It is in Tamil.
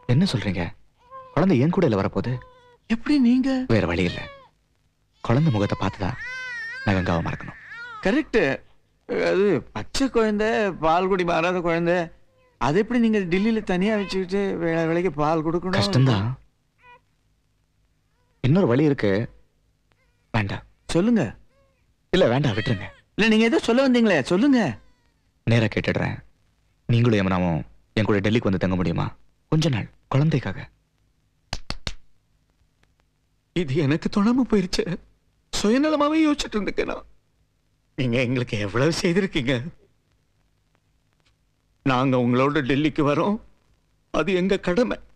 என்ன சொல்றீங்க குழந்தை என் கூட இல்ல வரப்போகுது எப்படி நீங்க வேற வழி இல்ல குழந்தை முகத்தை பார்த்துதான் நான் கங்காவை மறக்கணும் கரெக்ட் அது பச்சை குழந்தை பால் குடி மாறாத குழந்தை அது எப்படி நீங்க டெல்லியில தனியா வச்சுக்கிட்டு வேலை வேலைக்கு பால் கொடுக்கணும் கஷ்டம்தான் இன்னொரு வழி இருக்கு வேண்டாம் சொல்லுங்க இல்ல வேண்டாம் விட்டுருங்க இல்ல நீங்க ஏதோ சொல்ல வந்தீங்களே சொல்லுங்க நேரா கேட்டுடுறேன் நீங்களும் யமுனாவும் என் கூட டெல்லிக்கு வந்து தங்க முடியுமா கொஞ்ச நாள் குழந்தைக்காக இது எனக்கு தொடாம போயிருச்சு சுயநலமாவே யோசிச்சுட்டு இருந்துக்கேன் நான். நீங்க எங்களுக்கு எவ்வளவு செய்திருக்கீங்க நாங்க உங்களோட டெல்லிக்கு வரோம் அது எங்க கடமை